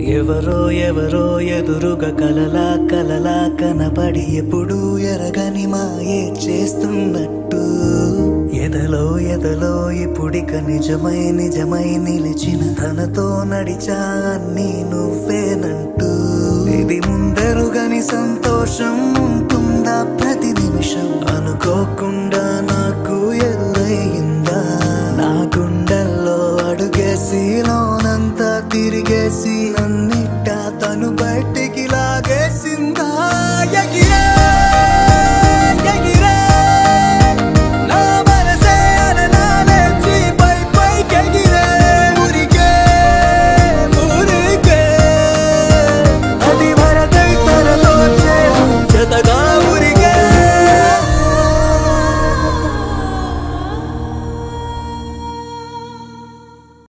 ఎవరో ఎవరో ఎదురుగా కలలా కలలా కనపడి ఎప్పుడు ఎరగని మాయే చేస్తున్నట్టు ఎదలో ఎదలో ఇప్పుడిక నిజమై నిజమై నిలిచిన తనతో నడిచా అన్నీ నువ్వేనంటూ ఇది ముందరుగని సంతోషం ఉంటుందా ప్రతి నిమిషం అనుకోకుండా